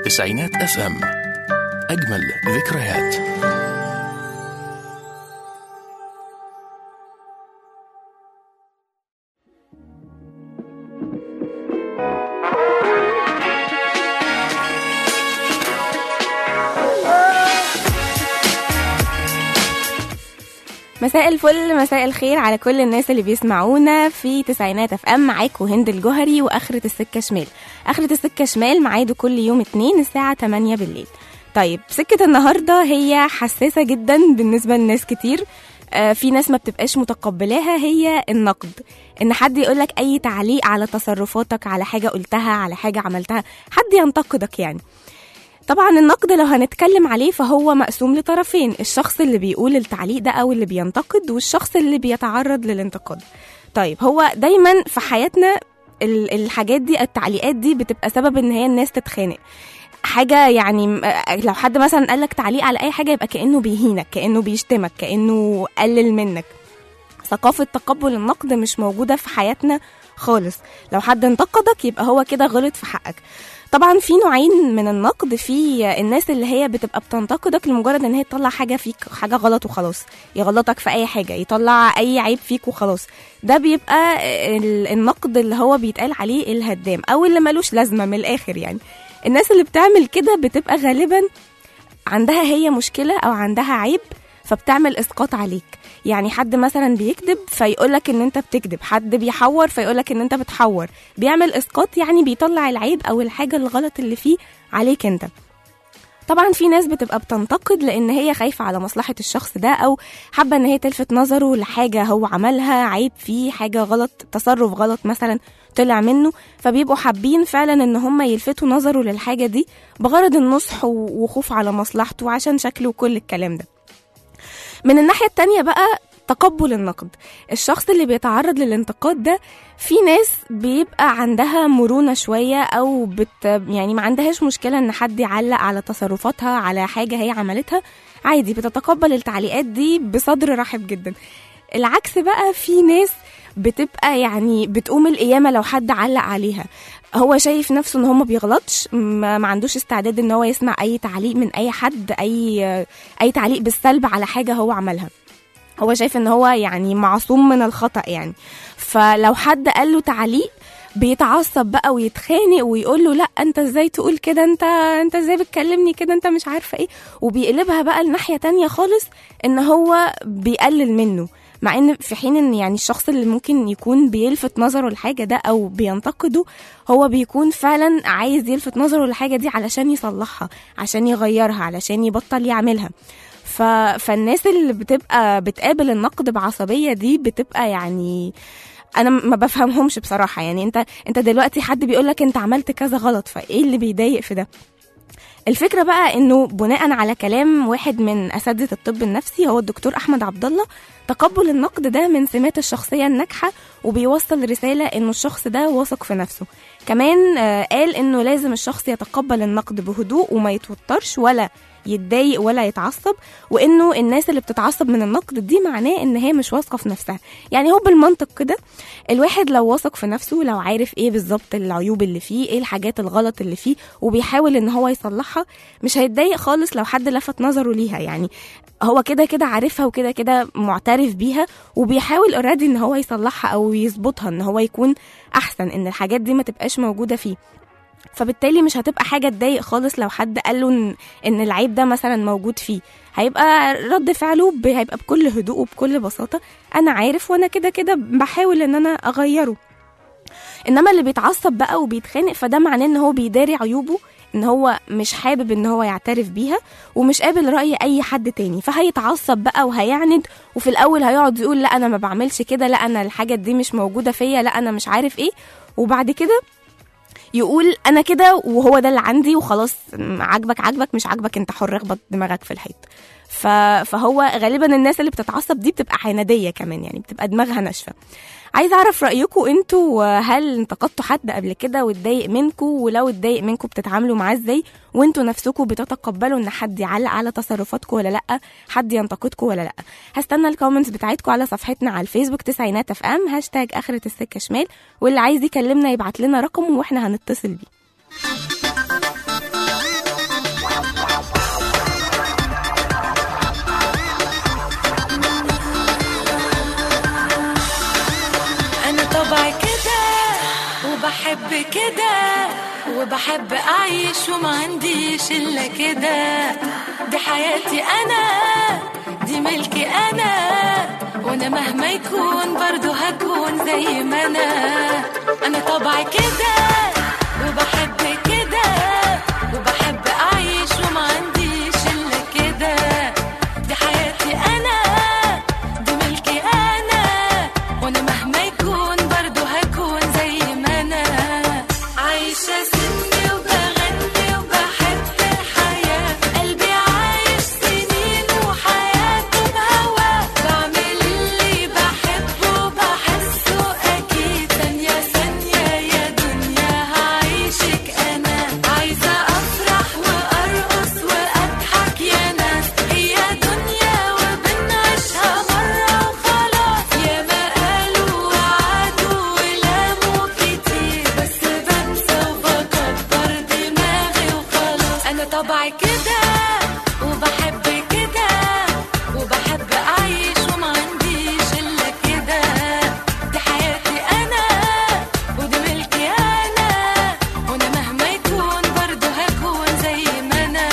تسعينات اف ام اجمل ذكريات مساء الفل مساء الخير على كل الناس اللي بيسمعونا في تسعينات اف ام معاكم هند الجوهري واخرة السكة شمال اخرة السكة شمال معاده كل يوم اتنين الساعة 8 بالليل طيب سكة النهاردة هي حساسة جدا بالنسبة لناس كتير آه، في ناس ما بتبقاش متقبلاها هي النقد ان حد يقولك اي تعليق على تصرفاتك على حاجة قلتها على حاجة عملتها حد ينتقدك يعني طبعا النقد لو هنتكلم عليه فهو مقسوم لطرفين الشخص اللي بيقول التعليق ده او اللي بينتقد والشخص اللي بيتعرض للانتقاد طيب هو دايما في حياتنا ال- الحاجات دي التعليقات دي بتبقى سبب ان هي الناس تتخانق حاجة يعني م- لو حد مثلا قال لك تعليق على أي حاجة يبقى كأنه بيهينك كأنه بيشتمك كأنه قلل منك ثقافة تقبل النقد مش موجودة في حياتنا خالص لو حد انتقدك يبقى هو كده غلط في حقك طبعا في نوعين من النقد في الناس اللي هي بتبقى بتنتقدك لمجرد ان هي تطلع حاجه فيك حاجه غلط وخلاص يغلطك في اي حاجه يطلع اي عيب فيك وخلاص ده بيبقى ال- النقد اللي هو بيتقال عليه الهدام او اللي ملوش لازمه من الاخر يعني الناس اللي بتعمل كده بتبقى غالبا عندها هي مشكله او عندها عيب فبتعمل اسقاط عليك يعني حد مثلا بيكذب فيقولك ان انت بتكذب حد بيحور فيقولك ان انت بتحور بيعمل اسقاط يعني بيطلع العيب او الحاجه الغلط اللي فيه عليك انت طبعا في ناس بتبقى بتنتقد لان هي خايفه على مصلحه الشخص ده او حابه ان هي تلفت نظره لحاجه هو عملها عيب فيه حاجه غلط تصرف غلط مثلا طلع منه فبيبقوا حابين فعلا ان هم يلفتوا نظره للحاجه دي بغرض النصح و- وخوف على مصلحته عشان شكله وكل الكلام ده من الناحية التانية بقى تقبل النقد الشخص اللي بيتعرض للانتقاد ده في ناس بيبقى عندها مرونة شوية أو بت يعني ما عندهاش مشكلة إن حد يعلق على تصرفاتها على حاجة هي عملتها عادي بتتقبل التعليقات دي بصدر رحب جدا العكس بقى في ناس بتبقى يعني بتقوم القيامة لو حد علق عليها هو شايف نفسه ان هو ما بيغلطش ما, ما عندوش استعداد ان هو يسمع اي تعليق من اي حد اي اي تعليق بالسلب على حاجة هو عملها هو شايف ان هو يعني معصوم من الخطأ يعني فلو حد قال له تعليق بيتعصب بقى ويتخانق ويقول له لا انت ازاي تقول كده انت انت ازاي بتكلمني كده انت مش عارفه ايه وبيقلبها بقى لناحيه تانية خالص ان هو بيقلل منه مع ان في حين ان يعني الشخص اللي ممكن يكون بيلفت نظره الحاجه ده او بينتقده هو بيكون فعلا عايز يلفت نظره الحاجه دي علشان يصلحها عشان يغيرها علشان يبطل يعملها ف... فالناس اللي بتبقى بتقابل النقد بعصبيه دي بتبقى يعني انا ما بفهمهمش بصراحه يعني انت انت دلوقتي حد بيقول لك انت عملت كذا غلط فايه اللي بيضايق في ده الفكره بقى انه بناء على كلام واحد من اساتذه الطب النفسي هو الدكتور احمد عبد الله تقبل النقد ده من سمات الشخصيه الناجحه وبيوصل رساله انه الشخص ده واثق في نفسه كمان آه، قال انه لازم الشخص يتقبل النقد بهدوء وما يتوترش ولا يتضايق ولا يتعصب وانه الناس اللي بتتعصب من النقد دي معناه ان هي مش واثقه في نفسها يعني هو بالمنطق كده الواحد لو واثق في نفسه لو عارف ايه بالظبط العيوب اللي فيه ايه الحاجات الغلط اللي فيه وبيحاول ان هو يصلحها مش هيتضايق خالص لو حد لفت نظره ليها يعني هو كده كده عارفها وكده كده معترف بيها وبيحاول اوريدي ان هو يصلحها او يظبطها ان هو يكون احسن ان الحاجات دي ما تبقاش موجوده فيه فبالتالي مش هتبقى حاجه تضايق خالص لو حد قال له ان, إن العيب ده مثلا موجود فيه هيبقى رد فعله ب- هيبقى بكل هدوء وبكل بساطه انا عارف وانا كده كده بحاول ان انا اغيره انما اللي بيتعصب بقى وبيتخانق فده معناه ان هو بيداري عيوبه ان هو مش حابب ان هو يعترف بيها ومش قابل راي اي حد تاني فهيتعصب بقى وهيعند وفي الاول هيقعد يقول لا انا ما بعملش كده لا انا الحاجه دي مش موجوده فيا لا انا مش عارف ايه وبعد كده يقول انا كده وهو ده اللي عندي وخلاص م- عاجبك عاجبك مش عاجبك انت حر اخبط دماغك في الحيط ف... فهو غالبا الناس اللي بتتعصب دي بتبقى عناديه كمان يعني بتبقى دماغها ناشفه عايزه اعرف رايكم انتوا هل انتقدتوا حد قبل كده واتضايق منكم ولو اتضايق منكم بتتعاملوا معاه ازاي وانتوا نفسكم بتتقبلوا ان حد يعلق على تصرفاتكم ولا لا حد ينتقدكم ولا لا هستنى الكومنتس بتاعتكم على صفحتنا على الفيسبوك تسعينات اف ام هاشتاج اخره السكه شمال واللي عايز يكلمنا يبعت لنا رقمه واحنا هنتصل بيه وبحب كده وبحب أعيش وما عنديش إلا كده دي حياتي أنا دي ملكي أنا وأنا مهما يكون برضو هكون زي ما أنا أنا طبعي كده وبحب كده وبحب أعيش وما عنديش إلا كده دي حياتي أنا دي ملكي أنا وأنا مهما يكون برضو هكون زي ما أنا عايشة سني وبغني وبحب الحياة قلبي عايش سنين وحياته بهواه بعمل اللي بحبه وبحسه أكيد ثانية ثانية يا دنيا هعيشك أنا عايزة أفرح وأرقص وأضحك يا ناس هي دنيا وبنعيشها مرة وخلاص يا ما قالوا وعدوا ولاموا كتير بس بنسى وبكبر دماغي وخلاص أنا طبعي كده وبحب كده وبحب أعيش وما عنديش إلا كده دي حياتي أنا ودي ملكي أنا وأنا مهما يكون برضه هكون زي ما أنا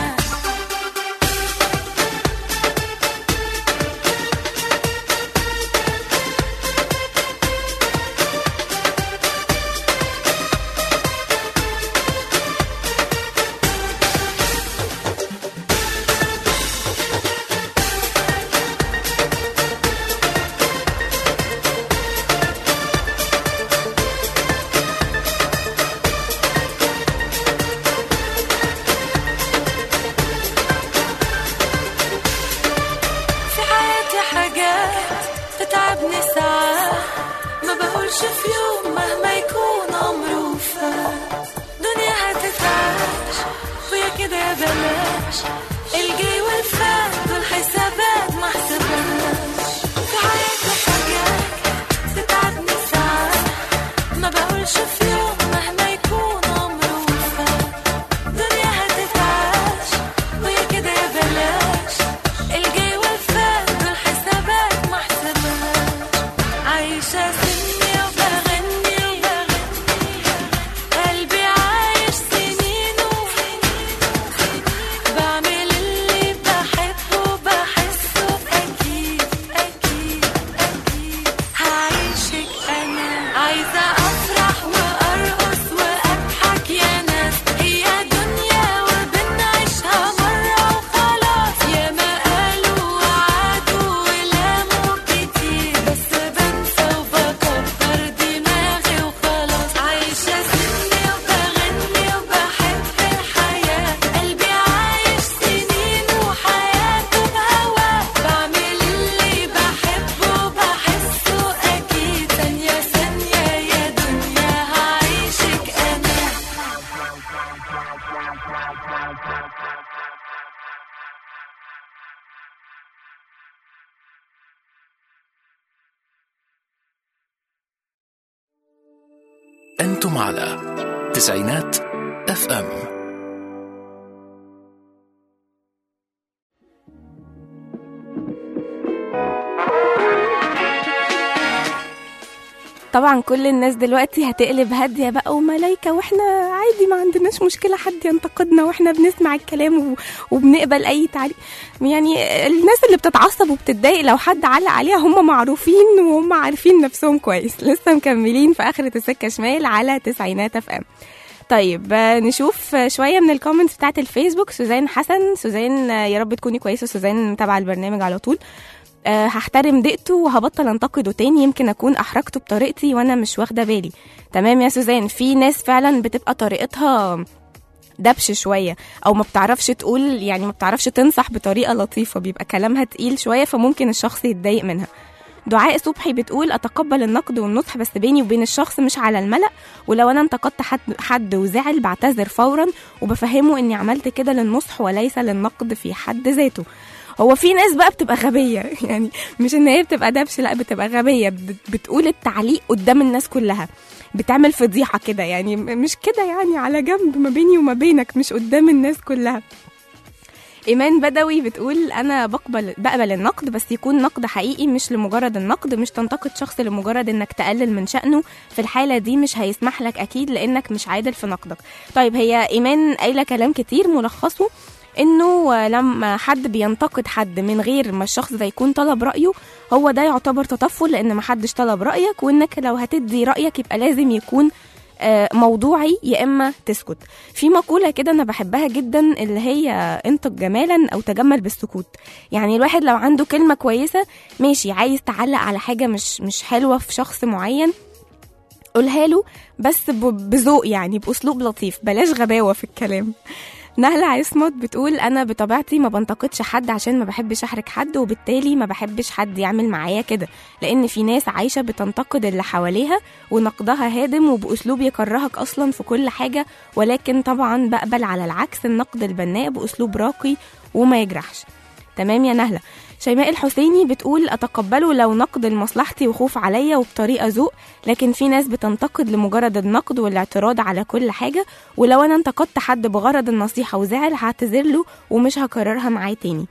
في حياتي حاجات تتعبني ساعات ما بقولش في يوم مهما يكون عمره فات دنيا هتتعاش ويا كده يا بلاش الجي والفات والحسابات ما حسبناش في حياتي حاجات تتعبني ساعات ما بقولش في يوم مهما يكون عمره فات دنيا هتتعاش ويا كده يا بلاش الجي والفات والحسابات ما حسبهاش عايشة سني وبغني قلبي عايش سنين بعمل اللي بحبه بحسه أكيد أكيد أكيد هعيشك أنا عايزة أفرح وأرقص وأضحك يا ناس هي دنيا وبنعيشها مرة وخلاص يا ما قالوا وعدوا ولاموا كتير بس بنسى وبكبر دماغي وخلاص عايشة سني وبغني وبحب الحياة قلبي عايش سنين وحياته بهواه بعمل اللي بحبه وبحسه أكيد ثانية ثانية يا دنيا هعيشك أنا أنتم على تسعينات اف ام طبعا كل الناس دلوقتي هتقلب هادية بقى وملايكة واحنا عادي ما عندناش مشكلة حد ينتقدنا واحنا بنسمع الكلام و- وبنقبل أي تعليق يعني الناس اللي بتتعصب وبتتضايق لو حد علق عليها هم معروفين وهم عارفين نفسهم كويس لسه مكملين في آخرة السكة شمال على تسعينات اف ام طيب آه، نشوف آه، شوية من الكومنتس بتاعت الفيسبوك سوزان حسن سوزان آه، يا رب تكوني كويسة سوزان متابعة البرنامج على طول آه، هحترم دقته وهبطل انتقده تاني يمكن اكون احرجته بطريقتي وانا مش واخده بالي تمام يا سوزان في ناس فعلا بتبقى طريقتها دبش شويه او ما بتعرفش تقول يعني ما بتعرفش تنصح بطريقه لطيفه بيبقى كلامها تقيل شويه فممكن الشخص يتضايق منها دعاء صبحي بتقول اتقبل النقد والنصح بس بيني وبين الشخص مش على الملأ ولو انا انتقدت حد, حد وزعل بعتذر فورا وبفهمه اني عملت كده للنصح وليس للنقد في حد ذاته هو في ناس بقى بتبقى غبية يعني مش ان هي بتبقى دبش لا بتبقى غبية بت- بتقول التعليق قدام الناس كلها بتعمل فضيحة كده يعني م- مش كده يعني على جنب ما بيني وما بينك مش قدام الناس كلها ايمان بدوي بتقول انا بقبل بقبل النقد بس يكون نقد حقيقي مش لمجرد النقد مش تنتقد شخص لمجرد انك تقلل من شأنه في الحالة دي مش هيسمح لك اكيد لانك مش عادل في نقدك طيب هي ايمان قايله كلام كتير ملخصه انه لما حد بينتقد حد من غير ما الشخص ده يكون طلب رايه هو ده يعتبر تطفل لان محدش طلب رايك وانك لو هتدي رايك يبقى لازم يكون آه، موضوعي يا اما تسكت في مقوله كده انا بحبها جدا اللي هي انتج جمالا او تجمل بالسكوت يعني الواحد لو عنده كلمه كويسه ماشي عايز تعلق على حاجه مش مش حلوه في شخص معين قولها له بس ب- بذوق يعني باسلوب لطيف بلاش غباوه في الكلام نهلة عصمت بتقول أنا بطبيعتي ما بنتقدش حد عشان ما بحبش أحرج حد وبالتالي ما بحبش حد يعمل معايا كده لأن في ناس عايشة بتنتقد اللي حواليها ونقدها هادم وبأسلوب يكرهك أصلا في كل حاجة ولكن طبعا بقبل على العكس النقد البناء بأسلوب راقي وما يجرحش تمام يا نهلة شيماء الحسيني بتقول أتقبله لو نقد لمصلحتي وخوف عليا وبطريقة ذوق لكن في ناس بتنتقد لمجرد النقد والاعتراض على كل حاجة ولو أنا انتقدت حد بغرض النصيحة وزعل هعتذر له ومش هكررها معاه تاني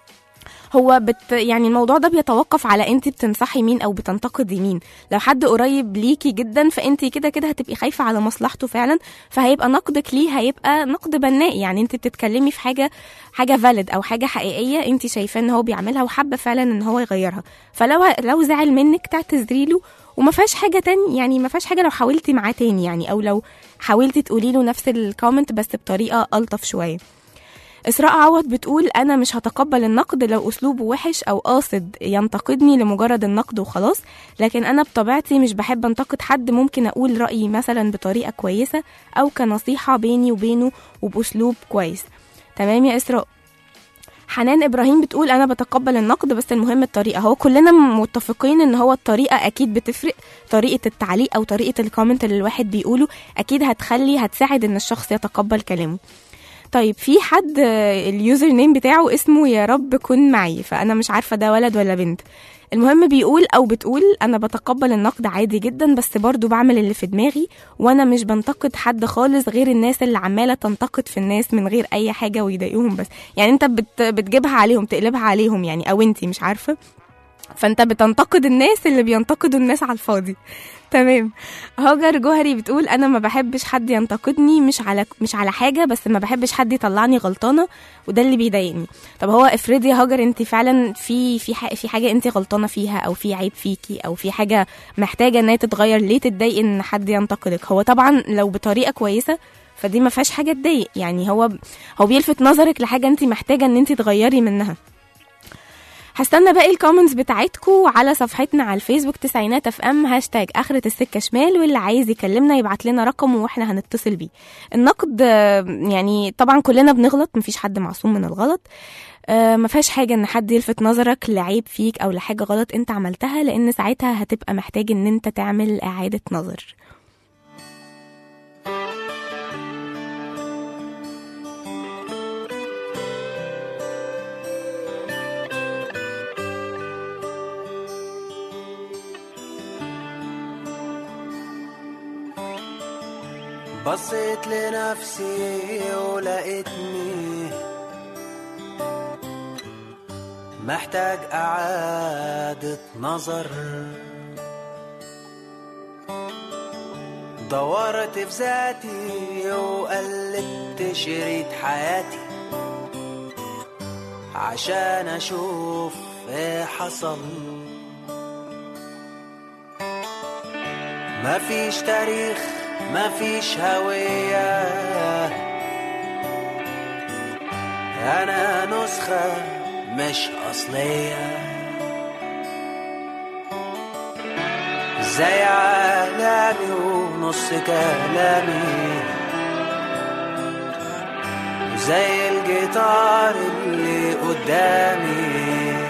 هو بت يعني الموضوع ده بيتوقف على انت بتنصحي مين او بتنتقدي مين لو حد قريب ليكي جدا فانت كده كده هتبقي خايفه على مصلحته فعلا فهيبقى نقدك ليه هيبقى نقد بناء يعني انت بتتكلمي في حاجه حاجه فاليد او حاجه حقيقيه انت شايفاه ان هو بيعملها وحابه فعلا ان هو يغيرها فلو لو زعل منك تعتذري له وما فيهاش حاجه تاني يعني ما فيهاش حاجه لو حاولتي معاه تاني يعني او لو حاولتي تقولي له نفس الكومنت بس بطريقه الطف شويه إسراء عوض بتقول أنا مش هتقبل النقد لو أسلوبه وحش أو قاصد ينتقدني لمجرد النقد وخلاص لكن أنا بطبيعتي مش بحب أنتقد حد ممكن أقول رأيي مثلا بطريقة كويسة أو كنصيحة بيني وبينه وبأسلوب كويس تمام يا إسراء حنان ابراهيم بتقول انا بتقبل النقد بس المهم الطريقه هو كلنا متفقين ان هو الطريقه اكيد بتفرق طريقه التعليق او طريقه الكومنت اللي الواحد بيقوله اكيد هتخلي هتساعد ان الشخص يتقبل كلامه طيب في حد آه، اليوزر نيم بتاعه اسمه يا رب كن معي فانا مش عارفه ده ولد ولا بنت المهم بيقول او بتقول انا بتقبل النقد عادي جدا بس برضو بعمل اللي في دماغي وانا مش بنتقد حد خالص غير الناس اللي عماله تنتقد في الناس من غير اي حاجه ويضايقوهم بس يعني انت بت بتجيبها عليهم تقلبها عليهم يعني او انتي مش عارفه فانت بتنتقد الناس اللي بينتقدوا الناس على الفاضي تمام هاجر جوهري بتقول انا ما بحبش حد ينتقدني مش على مش على حاجه بس ما بحبش حد يطلعني غلطانه وده اللي بيضايقني طب هو افرضي يا هاجر انت فعلا في في ح- في حاجه انت غلطانه فيها او في عيب فيكي او في حاجه محتاجه ان هي تتغير ليه تتضايقي ان حد ينتقدك هو طبعا لو بطريقه كويسه فدي ما فيهاش حاجه تضايق يعني هو هو بيلفت نظرك لحاجه انت محتاجه ان انت تغيري منها هستنى باقي الكومنتس بتاعتكم على صفحتنا على الفيسبوك تسعينات اف ام هاشتاج اخرة السكة شمال واللي عايز يكلمنا يبعت لنا رقم واحنا هنتصل بيه النقد آه، يعني طبعا كلنا بنغلط مفيش حد معصوم من الغلط آه، ما فيهاش حاجة ان حد يلفت نظرك لعيب فيك او لحاجة غلط انت عملتها لان ساعتها هتبقى محتاج ان انت تعمل اعادة نظر بصيت لنفسي ولقيتني محتاج إعادة نظر دورت في ذاتي وقلبت شريط حياتي عشان أشوف إيه حصل مفيش تاريخ مفيش هوية أنا نسخة مش أصلية زي عالمي ونص كلامي زي الجيتار اللي قدامي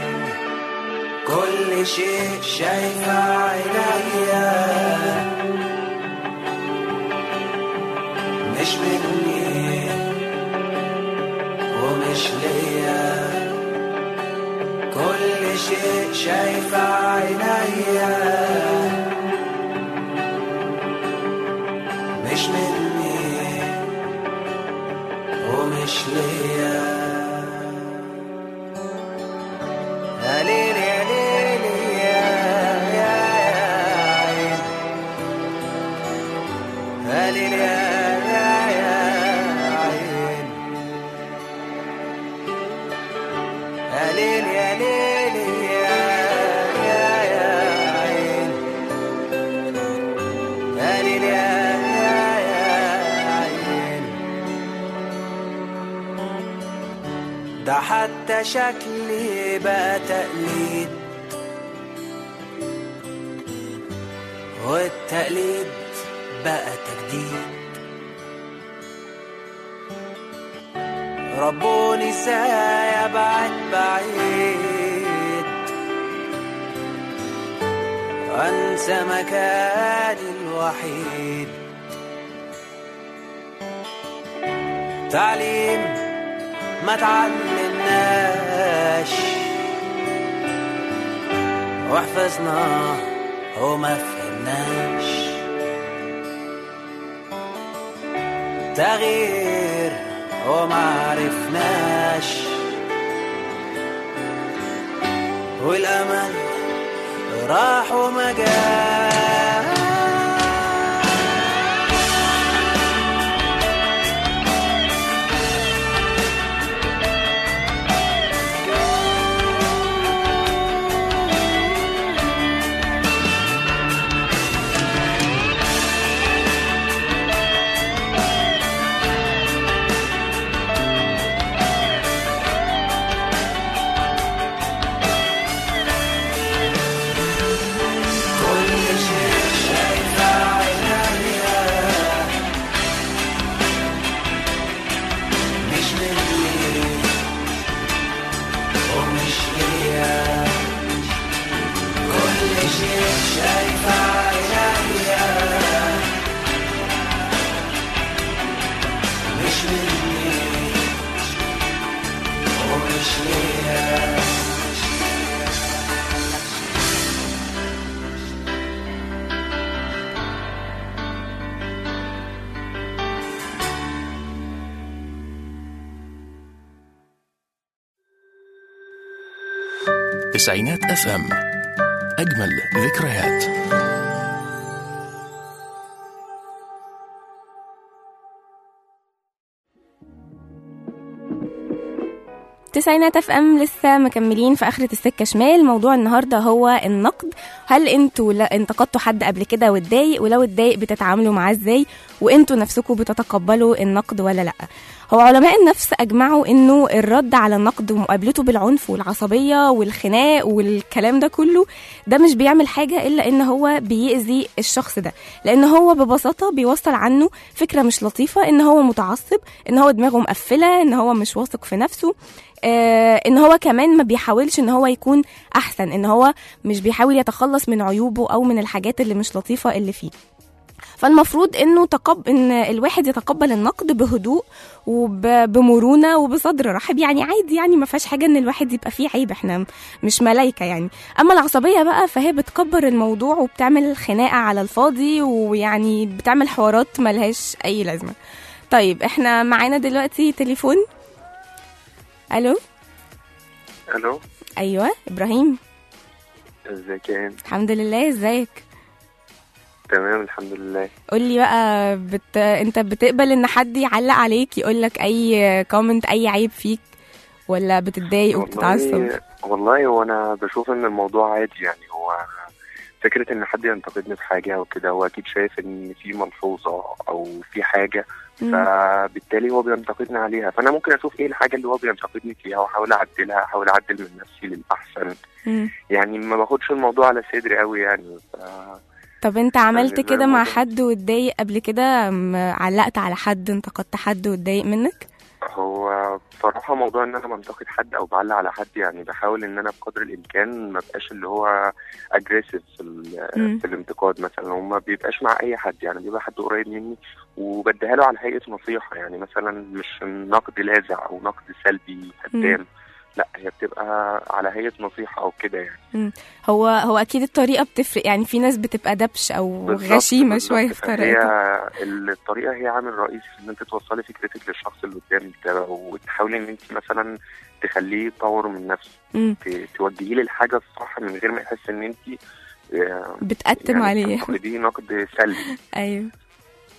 كل شيء شايفه عينيا مش مني ومش ليا كل شيء شايفه عينيا مش مني ومش ليا يا ليل يا يا يا عين يا ليل يا ليل يا يا يا عين يا ليل يا يا يا عين ده حتى شكلي بقى تقليد والتقليد بقى تجديد ربوني ازاي ابعد بعيد انسى مكاني الوحيد تعليم ما تعلمناش وحفظنا وما فهمناش تغيير وما عرفناش والامل راح وما جاش كل شيء شايفه عينيا مش مني ومش ليا كل شيء شايفه عينيا مش مني ومش ليا تسعينات اف ام اجمل ذكريات تسعينات اف ام لسه مكملين في اخرة السكة شمال موضوع النهاردة هو النقد هل انتوا لا انتقدتوا حد قبل كده واتضايق ولو اتضايق بتتعاملوا معاه ازاي وانتوا نفسكم بتتقبلوا النقد ولا لا هو علماء النفس اجمعوا انه الرد على النقد ومقابلته بالعنف والعصبية والخناق والكلام ده كله ده مش بيعمل حاجة الا ان هو بيأذي الشخص ده لان هو ببساطة بيوصل عنه فكرة مش لطيفة ان هو متعصب ان هو دماغه مقفلة ان هو مش واثق في نفسه آه ان هو كمان ما بيحاولش ان هو يكون احسن ان هو مش بيحاول يتخلص من عيوبه او من الحاجات اللي مش لطيفة اللي فيه فالمفروض انه تقب... ان الواحد يتقبل النقد بهدوء وبمرونه وبصدر رحب يعني عادي يعني ما فيهاش حاجه ان الواحد يبقى فيه عيب احنا م- مش ملايكه يعني اما العصبيه بقى فهي بتكبر الموضوع وبتعمل خناقه على الفاضي ويعني بتعمل حوارات ملهاش اي لازمه طيب احنا معانا دلوقتي تليفون الو الو ايوه ابراهيم ازيك يا هند الحمد لله ازيك تمام الحمد لله قولي بقى بت... انت بتقبل ان حد يعلق عليك يقول لك اي كومنت اي عيب فيك ولا بتتضايق وبتتعصب والله والله هو انا بشوف ان الموضوع عادي يعني هو فكرة ان حد ينتقدني في حاجة او كده هو اكيد شايف ان في ملحوظة او في حاجة مم. فبالتالي هو بينتقدني عليها فانا ممكن اشوف ايه الحاجة اللي هو بينتقدني فيها واحاول اعدلها احاول اعدل من نفسي للاحسن مم. يعني ما باخدش الموضوع على صدري قوي يعني ف... طب انت عملت بالنسبة كده مع للموضوع- حد واتضايق قبل كده م- علقت على حد انتقدت حد واتضايق منك هو بصراحة موضوع ان انا بنتقد حد او بعلق على حد يعني بحاول ان انا بقدر الامكان ما بقاش اللي هو اجريسيف في, ال- مم. في الانتقاد مثلا وما بيبقاش مع اي حد يعني بيبقى حد قريب مني وبديها له على هيئة نصيحة يعني مثلا مش نقد لاذع او نقد سلبي هدام لا هي بتبقى على هيئة نصيحة او كده يعني هو هو اكيد الطريقه بتفرق يعني في ناس بتبقى دبش او بالظبط- غشيمه بالظبط. شويه في فهي طريقتها الطريقه هي عامل رئيسي في ان انت توصلي فكرتك للشخص اللي قدامك ده وتحاولي ان انت مثلا تخليه يطور من نفسه مم. ت- توجهيه للحاجه الصح من غير ما يحس ان انت بتقتم عليه تنتقديه نقد سلبي ايوه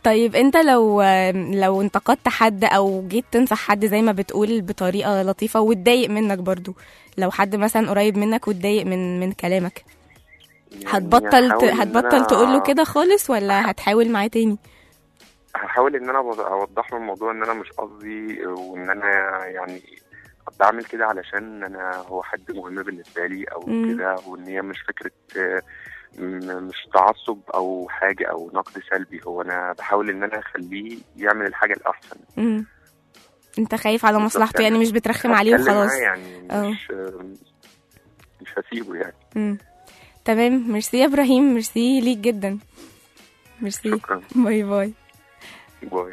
طيب انت لو لو انتقدت حد او جيت تنصح حد زي ما بتقول بطريقه لطيفه واتضايق منك برضو لو حد مثلا قريب منك واتضايق من من كلامك يعني هتبطل ت... هحاول إن هتبطل أنا- تقول له كده خالص ولا هتحاول معاه تاني هحاول ان انا أوض- اوضح له الموضوع ان انا مش قصدي وان انا يعني بعمل كده علشان انا هو حد مهم بالنسبه لي او مم. كده وان هي مش فكره آه، م- مش تعصب او حاجه او نقد سلبي هو انا بحاول ان انا اخليه يعمل الحاجه الاحسن مم. انت خايف على بالظبط مصلحته يعني يعني مش بترخم عليه هتكلم وخلاص معاه يعني اه. مش مش هسيبه يعني مم. تمام ميرسي يا ابراهيم ميرسي ليك جدا ميرسي شكرا باي باي باي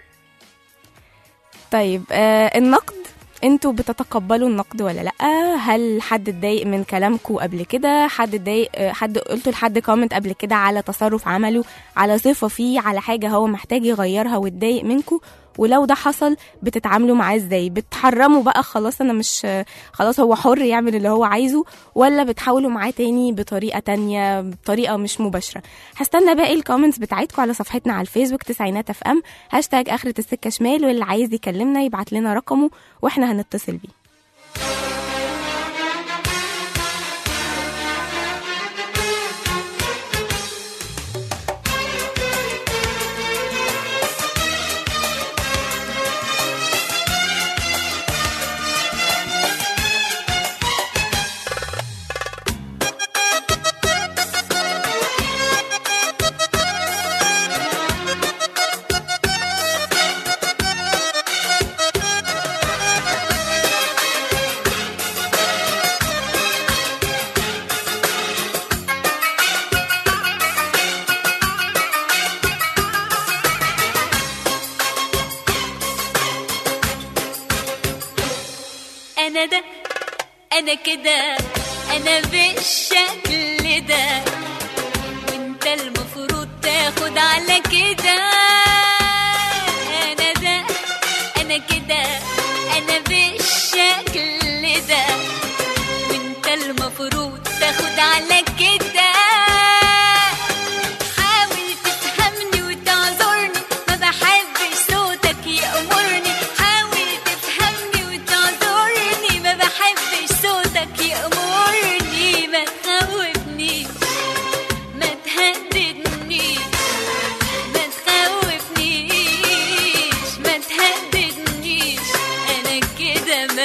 طيب آه النقد انتوا بتتقبلوا النقد ولا لا هل حد اتضايق من كلامكم قبل كده حد اتضايق آه، حد قلتوا لحد كومنت قبل كده على تصرف عمله على صفه فيه على حاجه هو محتاج يغيرها واتضايق منكم ولو ده حصل بتتعاملوا معاه ازاي بتحرموا بقى خلاص انا مش آه، خلاص هو حر يعمل اللي هو عايزه ولا بتحاولوا معاه تاني بطريقه تانية بطريقه مش مباشره هستنى باقي الكومنتس بتاعتكم على صفحتنا على الفيسبوك تسعينات اف ام هاشتاج اخرة السكة شمال واللي عايز يكلمنا يبعت لنا رقمه واحنا هنتصل بيه انا ده انا كده انا بالشكل ده وانت المفروض تاخد على كده انا ده انا كده انا بالشكل ده وانت المفروض تاخد على كده حاول تفهمني وتعذرني ما بحبش صوتك يأمرني حاول تفهمني وتعذرني ما بحبش صوتك يأمرني ما تخوفنيش ما تهددنيش ما تخوفنيش ما تهددنيش انا كده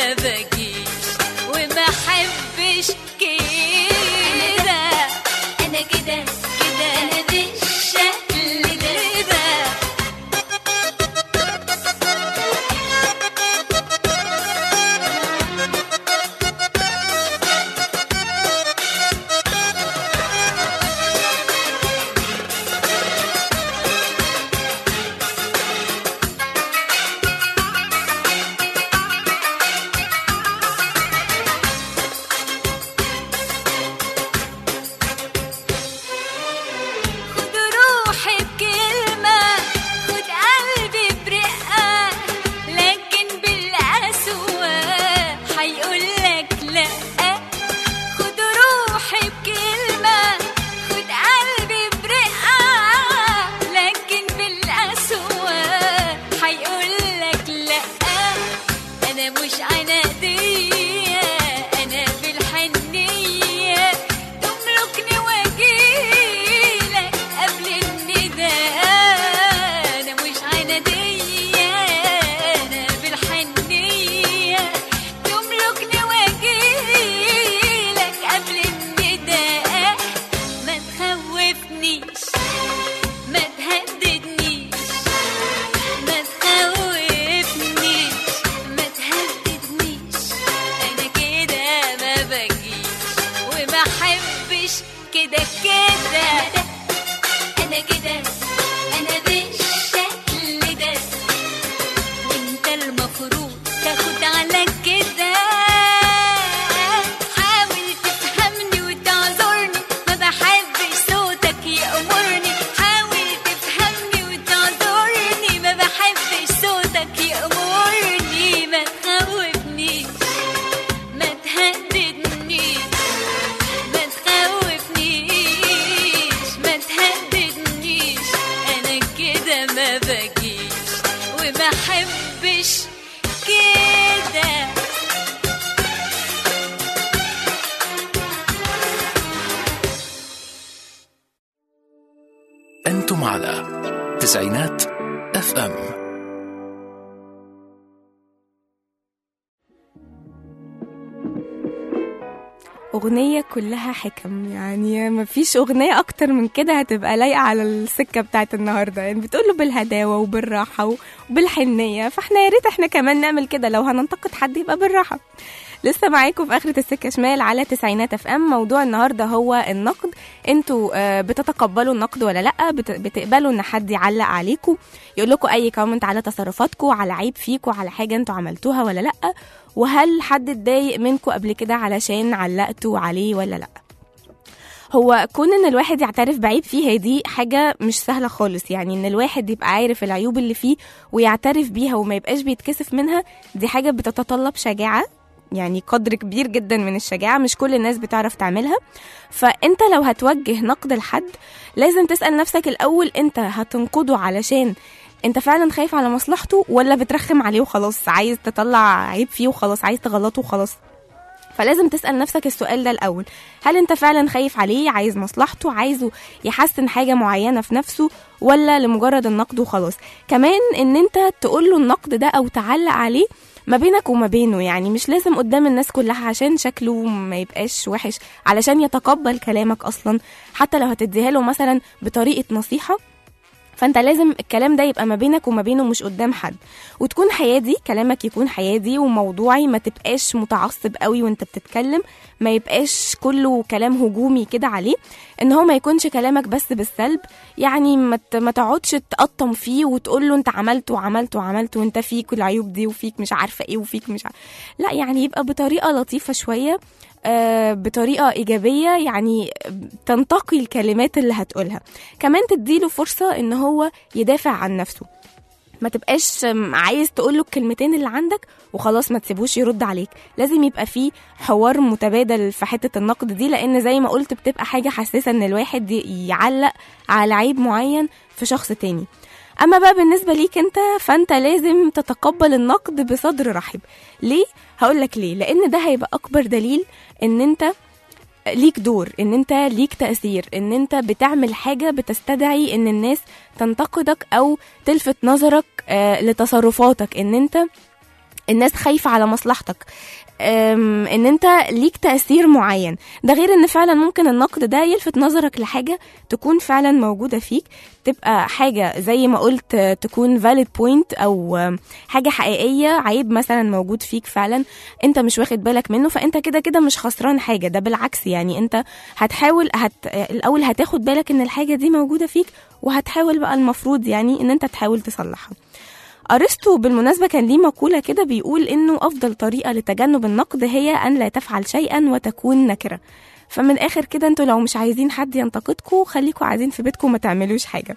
بحبش كده أنتم على تسعينات اف ام أغنية كلها حكم يعني مفيش أغنية أكتر من كده هتبقى لايقة على السكة بتاعت النهاردة يعني بتقوله بالهداوة وبالراحة وبالحنية فاحنا يا ريت احنا كمان نعمل كده لو هننتقد حد يبقى بالراحة لسه معاكم في آخرة السكة شمال على تسعينات اف ام موضوع النهاردة هو النقد انتوا آه، بتتقبلوا النقد ولا لأ بت- بتقبلوا ان حد يعلق عليكم يقول لكم اي كومنت على تصرفاتكم على عيب فيكم على حاجة انتوا عملتوها ولا لأ وهل حد اتضايق منكم قبل كده علشان علقتوا عليه ولا لأ هو كون ان الواحد يعترف بعيب فيه هي دي حاجة مش سهلة خالص يعني ان الواحد يبقى عارف العيوب اللي فيه ويعترف بيها وما يبقاش بيتكسف منها دي حاجة بتتطلب شجاعة يعني قدر كبير جدا من الشجاعة مش كل الناس بتعرف تعملها فانت لو هتوجه نقد لحد لازم تسأل نفسك الأول انت هتنقده علشان انت فعلا خايف على مصلحته ولا بترخم عليه وخلاص عايز تطلع عيب فيه وخلاص عايز تغلطه وخلاص فلازم تسأل نفسك السؤال ده الأول هل أنت فعلا خايف عليه عايز مصلحته عايزه يحسن حاجة معينة في نفسه ولا لمجرد النقد وخلاص كمان ان انت تقول له النقد ده او تعلق عليه ما بينك وما بينه يعني مش لازم قدام الناس كلها عشان شكله ما يبقاش وحش علشان يتقبل كلامك اصلا حتى لو هتديها له مثلا بطريقة نصيحة فانت لازم الكلام ده يبقى ما بينك وما بينه مش قدام حد وتكون حيادي كلامك يكون حيادي وموضوعي ما تبقاش متعصب قوي وانت بتتكلم ما يبقاش كله كلام هجومي كده عليه ان هو ما يكونش كلامك بس بالسلب يعني ما ت- ما تقعدش تقطم فيه وتقول له انت عملت وعملت وعملت وانت فيك العيوب دي وفيك مش عارفه ايه وفيك مش عارفة. لا يعني يبقى بطريقه لطيفه شويه آه، بطريقه ايجابيه يعني تنتقي الكلمات اللي هتقولها كمان تديله فرصه ان هو يدافع عن نفسه ما تبقاش م- عايز تقول له الكلمتين اللي عندك وخلاص ما تسيبوش يرد عليك لازم يبقى في حوار متبادل في حتة النقد دي لأن زي ما قلت بتبقى حاجة حساسة إن الواحد ي- يعلق على عيب معين في شخص تاني أما بقى بالنسبة ليك أنت فأنت لازم تتقبل النقد بصدر رحب ليه؟ هقولك ليه لأن ده هيبقى أكبر دليل إن أنت ليك دور ان انت ليك تأثير ان انت بتعمل حاجة بتستدعي ان الناس تنتقدك او تلفت نظرك آه لتصرفاتك ان انت الناس خايفة على مصلحتك أم، ان انت ليك تأثير معين ده غير ان فعلا ممكن النقد ده يلفت نظرك لحاجة تكون فعلا موجودة فيك تبقى حاجة زي ما قلت آه، تكون valid point او آم، حاجة حقيقية عيب مثلا موجود فيك فعلا انت مش واخد بالك منه فانت كده كده مش خسران حاجة ده بالعكس يعني انت هتحاول هت... آه، الاول هتاخد بالك ان الحاجة دي موجودة فيك وهتحاول بقى المفروض يعني ان انت تحاول تصلحها ارسطو بالمناسبه كان ليه مقوله كده بيقول انه افضل طريقه لتجنب النقد هي ان لا تفعل شيئا وتكون نكره فمن الاخر كده انتوا لو مش عايزين حد ينتقدكم خليكم قاعدين في بيتكم ما تعملوش حاجه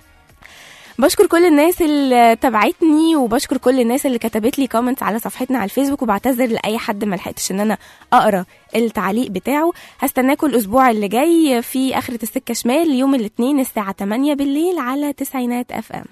بشكر كل الناس اللي تابعتني وبشكر كل الناس اللي كتبت لي كومنتس على صفحتنا على الفيسبوك وبعتذر لاي حد ما لحقتش ان انا اقرا التعليق بتاعه هستناكم الاسبوع اللي جاي في اخره السكه شمال يوم الاثنين الساعه 8 بالليل على تسعينات اف ام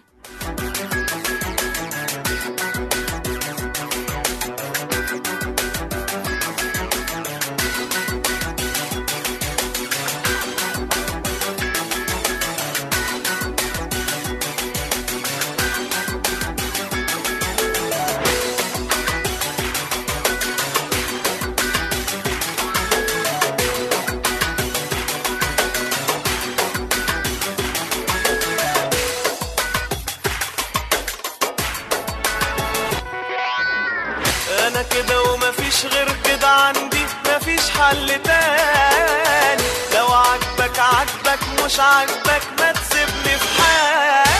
انا كده ومفيش غير كده عندي مفيش حل تاني لو عجبك عجبك مش عجبك ما تسيبني في حالي